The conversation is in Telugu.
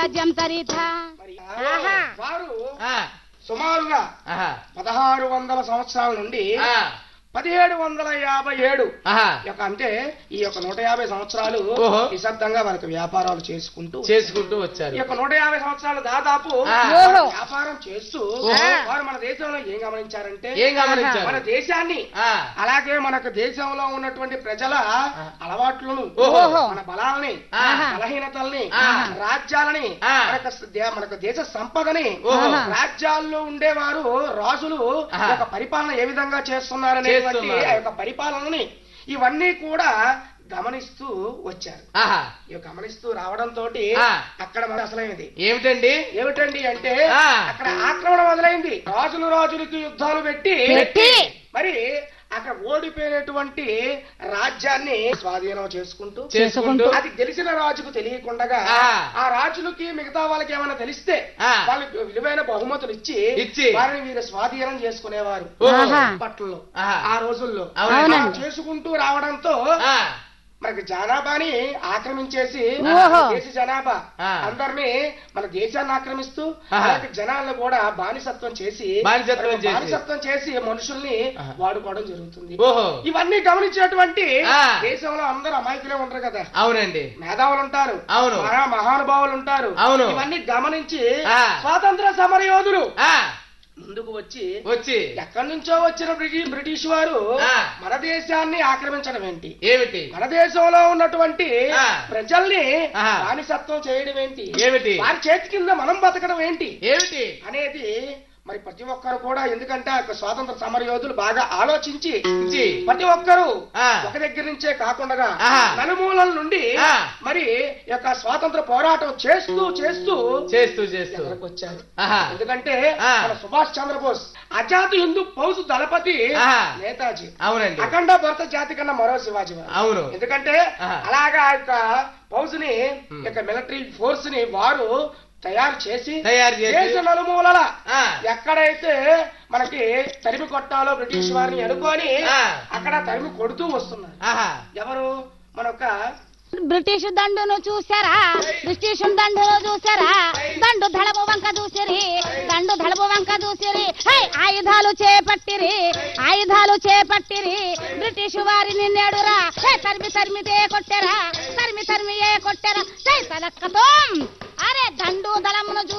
రాజ్యం సరిత మరి ఆహా. వారు ఆ, సుమారుగా ఆహా, పదహారు వందల సంవత్సరాల నుండి ఆ, పదిహేడు వందల యాభై ఏడు ఆహా, ఈ యొక్క అంటే ఈ యొక్క నూట యాభై సంవత్సరాలు ఓహో. నిశ్శబ్దంగా వారికి వ్యాపారాలు చేసుకుంటూ చేసుకుంటూ వచ్చారు ఈ యొక్క నూట యాభై సంవత్సరాలు దాదాపు ఆ. వారు వ్యాపారం చేస్తూ ఓహో. వారు మన దేశంలో ఏం గమనించారంటే ఏం గమనించారు? మన దేశాన్ని ఆ, అలాగే మనకు దేశంలో ఉన్నటువంటి ప్రజల అలవాట్లను ఓహో. మన బలాలని ఆహా. బలహీనతల్ని ఆహా. రాజ్యాలని ఆ. మనకు స- దే- మనకు దేశ సంపదని ఓహో. రాజ్యాల్లో ఉండేవారు రాజులు ఆహా. ఒక పరిపాలన ఏ విధంగా చేస్తున్నారనేటువంటి చేస్తున్నారు. ఆ యొక్క పరిపాలనని ఇవన్నీ కూడా గమనిస్తూ వచ్చారు ఆహా, ఇవి గమనిస్తూ రావడంతో ఆ. అక్కడ మన అసలైనది ఏమిటండి ఏమిటండి అంటే ఆ. అక్కడ ఆక్రమణ మొదలైంది రాజులు రాజులకి యుద్ధాలు పెట్టి పెట్టి మరి అక్కడ ఓడిపోయినటువంటి రాజ్యాన్ని స్వాధీనం చేసుకుంటూ చేసుకుంటూ అది గెలిచిన రాజుకు తెలియకుండా ఆ. ఆ రాజులకి మిగతా వాళ్ళకి ఏమైనా తెలిస్తే ఆ. వాళ్ళకి విలువైన బహుమతులు ఇచ్చి ఇచ్చి. వారిని వీరు స్వాధీనం చేసుకునేవారు ఓహో. ఆహా. అప్పట్లో ఆహా. ఆ రోజుల్లో అవునండి. అలా చేసుకుంటూ రావడంతో ఆ, మనకి జనాభాని ఆక్రమించేసి ఓహో. దేశ జనాభా ఆ. అందరినీ మన దేశాన్ని ఆక్రమిస్తూ ఆహా. అలాగే జనాలను కూడా బానిసత్వం చేసి బానిసత్వం మరి చేసి. బానిసత్వం చేసి మనుషుల్ని ఆహా. వాడుకోవడం జరుగుతుంది ఓహో ఇవన్నీ గమనించినటువంటి ఆ. దేశంలో అందరూ అమాయకులే ఉంటారు కదా అవునండి మేధావులు ఉంటారు అవును. మహా మహానుభావులు ఉంటారు అవును. ఇవన్నీ గమనించి ఆ. స్వాతంత్ర సమర యోధులు ఆ, ముందుకు వచ్చి వచ్చి ఎక్కడి నుంచో వచ్చిన బ్రిటిష్ బ్రిటిష్ వారు ఆ. మన దేశాన్ని ఆక్రమించడం ఏంటి ఏమిటి మన దేశంలో ఉన్నటువంటి ఆ. ప్రజల్ని ఆహా. బానిసత్వం చేయడం ఏంటి ఏమిటి? వారి చేతి కింద మనం బతకడం ఏంటి ఏమిటి అనేది మరి ప్రతి ఒక్కరు కూడా ఎందుకంటే ఆ యొక్క స్వాతంత్ర సమర యోధులు బాగా ఆలోచించి ఇచ్చి. ప్రతి ఒక్కరు ఆ. ఒక దగ్గర నుంచే కాకుండా ఆహా. నలుమూలల నుండి ఆ. మరి ఈ యొక్క స్వాతంత్ర పోరాటం చేస్తూ చేస్తూ చేస్తూ చేస్తూ ఎక్కడికి వచ్చారు ఆహా. ఎందుకంటే ఆ. మన సుభాష్ చంద్రబోస్ అజాత్ హిందూ ఫౌజ్ దళపతి ఆహా. నేతాజీ అవునండి అఖండ భారత జాతి కన్నా మరో శివాజీ వారు. అవును ఎందుకంటే ఆహా. అలాగా ఆ యొక్క ఫౌజ్ ని Hmm. యొక్క మిలిటరీ ఫోర్స్ ని వారు తయారు చేసి తయారు చేసి. దేశ నలుమూలల ఆ. ఎక్కడైతే మనకి తరిమి కొట్టాలో బ్రిటిష్ వారిని అనుకొని ఆ. అక్కడ తరిమి కొడుతూ వస్తున్నారు ఆహా ఎవరు మన యొక్క బ్రిటిష్ దండును చూసారా బ్రిటిష్ దండును చూసారా దండు దళపు వంక చూసిరి దండు దళపు వంక చూసిరి హై ఆయుధాలు చేపట్టిరి ఆయుధాలు చేపట్టిరి బ్రిటిష్ వారిని నేడురా హే తరిమి తరిమితే కొట్టెరా తరిమి తరిమి ఏ కొట్టెరా హై తలక్కతో అరే దండు దళమును చూ